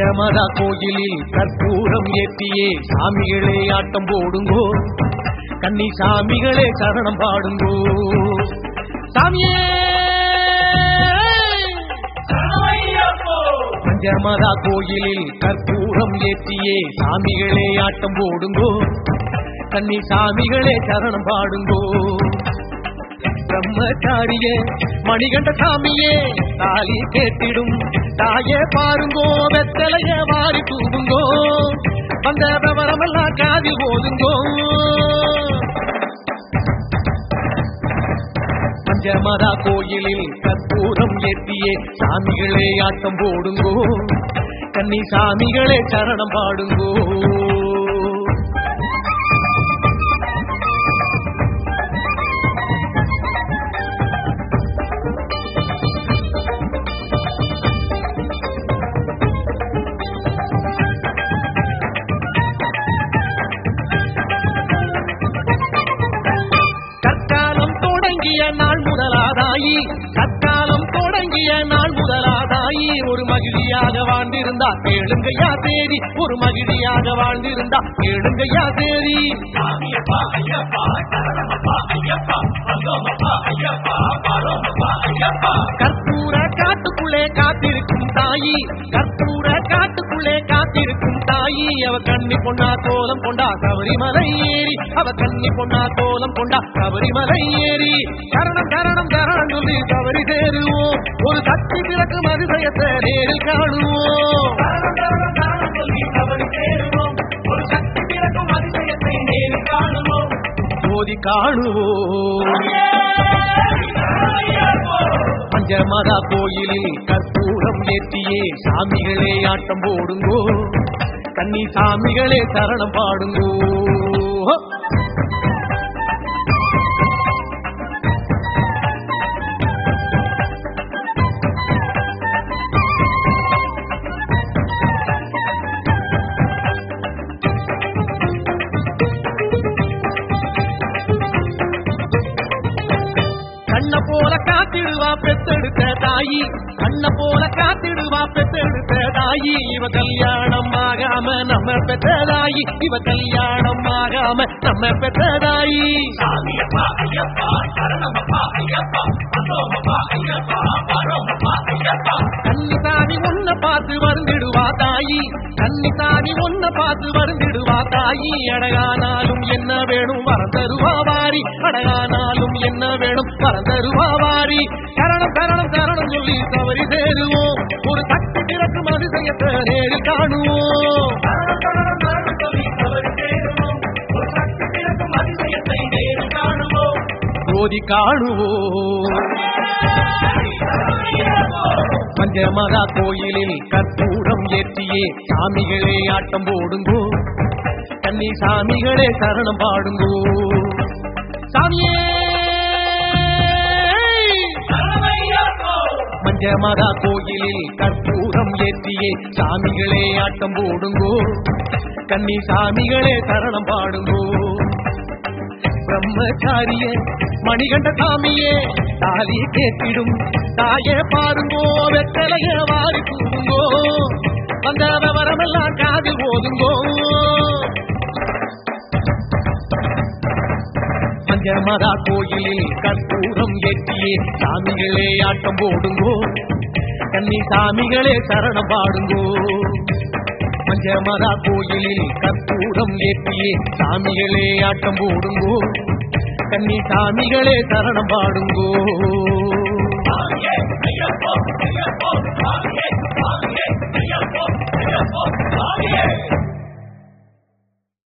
பஞ்சமதா கோயிலில் கற்பூரம் ஏற்றியே சாமிகளே ஆட்டம் போடுங்கோ கன்னி சாமிகளே சரணம் பாடுங்கோ சாமியே பஞ்சமதா கோயிலில் கற்பூரம் ஏற்றியே சாமிகளே ஆட்டம் போடுங்கோ கன்னி சாமிகளே சரணம் பாடுங்கோ பிரம்மச்சாரியே மணிகண்ட சாமியே தாலி கேட்டிடும் தாயே பாருங்கோ வெத்தலைய வாரி தூவுங்கோ வந்த விவரமெல்லாம் காதில் போதுங்கோ பஞ்சமதா கோயிலில் கற்பூரம் ஏற்றியே சாமிகளே ஆட்டம் போடுங்கோ கன்னி சாமிகளே சரணம் பாடுங்கோ கற்காலம் தொடங்கிய நாள் முதலாதாயி கற்காலம் தொடங்கிய நாள் முதலாதாயி ஒரு மகிழியாக வாழ்ந்திருந்தா கேளுங்கையா தேடி ஒரு மகிழியாக வாழ்ந்திருந்தா கேளுங்கையா தேடி கற்பூர காட்டுக்குள்ளே காத்திருக்கும் தாயி கற்பூர காட்டுக்குள்ளே காத்திருக்கும் தாயி அவ கண்ணி பொண்ணா கோலம் கொண்டா சபரிமலை ஏறி அவ கண்ணி பொண்ணா கோலம் கொண்டா சபரிமலை ஏறி கரணம் கரணம் கரணம் சொல்லி சபரி சேருவோம் ஒரு சக்தி பிறக்கும் அதிசயத்தை நேரில் காணுவோம் ஜோதி காணுவோம் பஞ்சமதா கோயிலில் கற்பூரம் ஏற்றியே சாமிகளே ஆட்டம் போடுங்கோ கன்னி சாமிகளே சரணம் பாடுங்கோ கண்ண போல காத்திடுவா பெத்தெடுத்த தாயி கண்ண போல காத்திடுவா பெத்தெடுத்த தாயி இவ கல்யாணம் ஆகாம நம்ம பெத்ததாயி இவ கல்யாணம் ஆகாம நம்ம பெத்ததாயி கன்னிசாமி ஒன்ன பார்த்து வருந்திடுவா தாயி கன்னிசாமி ஒன்ன பார்த்து வருந்திடுவா தாயி அடகானாலும் என்ன வேணும் வரம் தருவா வாரி அடகானாலும் என்ன வேணும் வரம் தருவா வாரி கரணம் கரணம் கரணம் சொல்லி தவறி சேருவோம் ஒரு சக்தி பிறக்கும் அதிசயத்தை நேரில் காணுவோம் ஜோதி காணுவோம் பஞ்சமதா கோயிலில் கற்பூரம் ஏற்றியே சாமிகளே ஆட்டம் போடுங்கோ கன்னி சாமிகளே சரணம் பாடுங்கோ சாமியே பஞ்சமதா கோயிலில் கற்பூரம் ஏற்றியே சாமிகளே ஆட்டம் போடுங்கோ கன்னி சாமிகளே சரணம் பாடுங்கோ பிரம்மச்சாரியே மணிகண்ட சாமியே தாலி கேட்டிடும் தாயே பாருங்கோ வெத்தலைய வாரி தூங்குங்கோ வந்த விவரமெல்லாம் காதில் போதுங்கோ பஞ்சமதா கோயிலில் கற்பூரம் ஏற்றியே சாமிகளே ஆட்டம் போடுங்கோ கன்னி சாமிகளே சரணம் பாடுங்கோ பஞ்சமதா கோயிலில் கற்பூரம் ஏற்றியே சாமிகளே ஆட்டம் போடுங்கோ கன்னி சாமிகளே சரணம் பாடுங்கோ ஐயப்போ ஐயப்போ ஐயப்போ ஐயப்போ ஐயப்போ ஐயப்போ